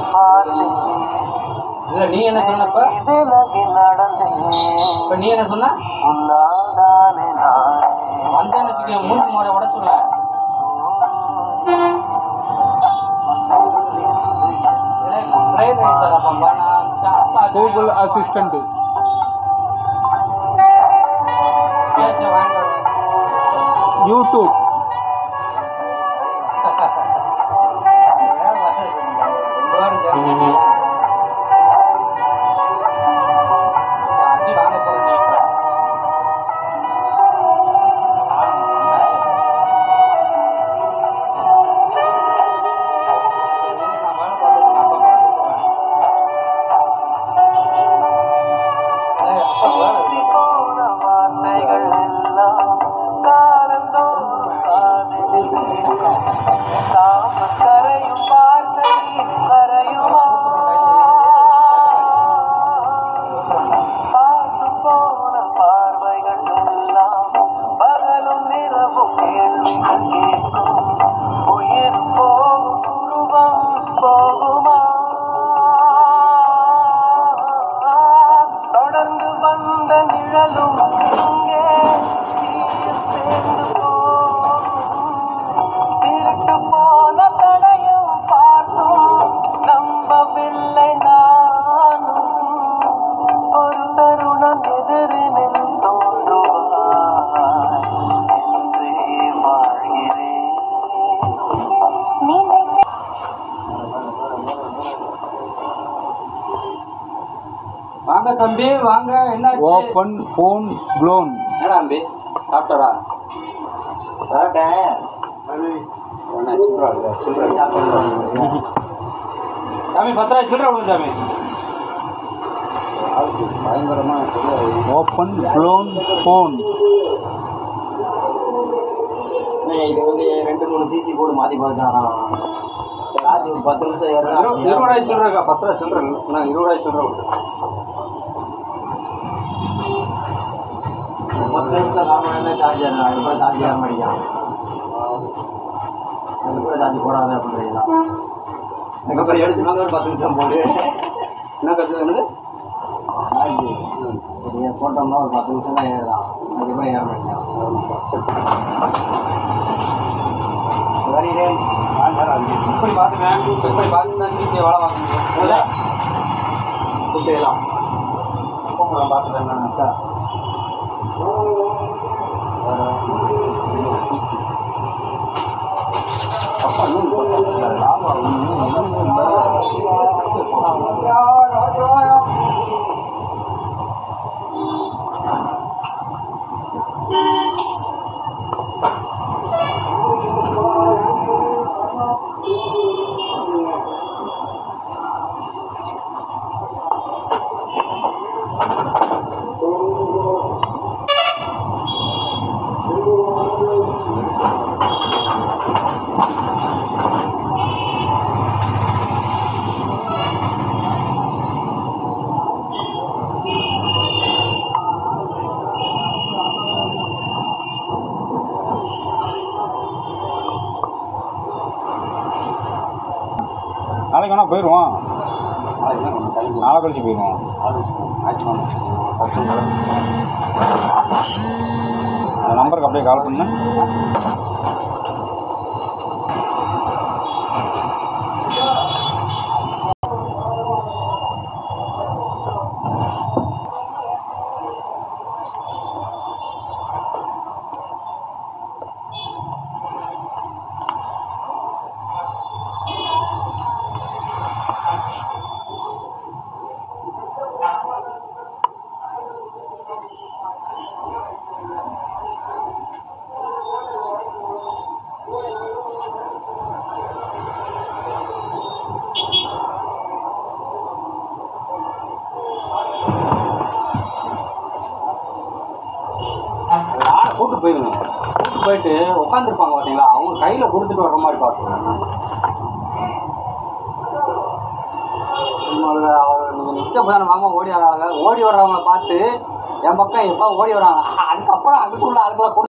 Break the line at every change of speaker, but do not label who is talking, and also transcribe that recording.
பார்த்தேன்
இல்ல நீ என்ன சொன்னப்ப
விலகி நடந்தேன்
இப்ப நீ என்ன சொன்ன
உன்னால் தானே நானே
வந்தேன்னு வச்சுக்க மூணு முறை உட சொல்லுவேன் ட்ரெயின் ரைஸ் அப்பா நான் அப்பா
கூகுள் அசிஸ்டண்ட் யூடியூப்
பேசி போன வார்த்தைகள் எல்லாம் காலந்தோறும் காதில் சாம கரையும் வார்த்தை கரையுமா பார்த்து போன பார்வைகள் எல்லாம் பகலும் இரவும் கேள்விகள் கேட்கும் உயிர் போகும் உருவம் போகுமா தொடர்ந்து வந்த நிழலும் இங்கே தீயில் சேர்ந்து போகும் திருட்டு போன தடையும் பார்த்தும் நம்பவில்லை நானும் ஒரு தருணம் எதிரினில் தோன்றுவாய் என்றே வாழ்கிறேன்
வாங்க தம்பி வாங்க என்னாச்சு
ஓப்பன் ஃபோன் ப்ளோன்
என்னடா தம்பி சாப்பிட்டாரா என்ன சில்லற இல்ல, சில்லற இல்ல. சாமி பத்திரா சில்லற விடு சாமி பயங்கரமா சில்லற
ஓப்பன் ப்ளோன் ஃபோன்
இது வந்து ரெண்டு மூணு சிசி போர்டு மாற்றி பார்த்தாராம் சார்ஜ் ஒரு பத்து நிமிஷம் ஏறுதா
இருபதாயிரம் சில்லற இருக்கா பத்திரா சில்லற இல்லை நான் இருபதாயிரம் சில்லற விடு
பத்து நிமிஷம் காம நேரம் சார்ஜ் ஏறலாம் அதுக்கப்புறம் சார்ஜ் ஏற மாட்டேங்கான் அது கூட சார்ஜ் போடாத அப்படின்றீங்களா அதுக்கப்புறம் எடுத்து வந்து ஒரு பத்து நிமிஷம் போடு
என்ன கட்சி என்னது
சார்ஜ் இது போட்டோம்னா ஒரு பத்து நிமிஷம் தான் ஏறலாம் அதுக்கப்புறம் ஏற மாட்டேங்கான் வருகிறேன்
இப்படி பார்த்துக்கேன் இப்படி பார்த்து தான் சிசியை வேலை பார்க்கணும்
கூப்பிடலாம்
கூப்பிடுறேன் பார்த்துட்டு என்னன்னு
நாளைக்கு வேணா போயிடுவோம்
நாளைக்கு தான் கொஞ்சம் சளி
நாளை கழிச்சு போயிடுவோம் அந்த நம்பருக்கு அப்படியே கால் பண்ணு
ஆளை கூட்டு போயிருங்க கூட்டு போயிட்டு உட்காந்துருப்பாங்க பார்த்தீங்களா அவங்க கையில் கொடுத்துட்டு வர்ற மாதிரி பார்த்துக்கோங்க நீங்கள் நிற்க போய் அந்த மாமா ஓடி வராங்க ஓடி வர்றவங்கள பார்த்து என் பக்கம் எப்போ ஓடி வராங்க அதுக்கப்புறம் அதுக்குள்ள அதுக்குள்ள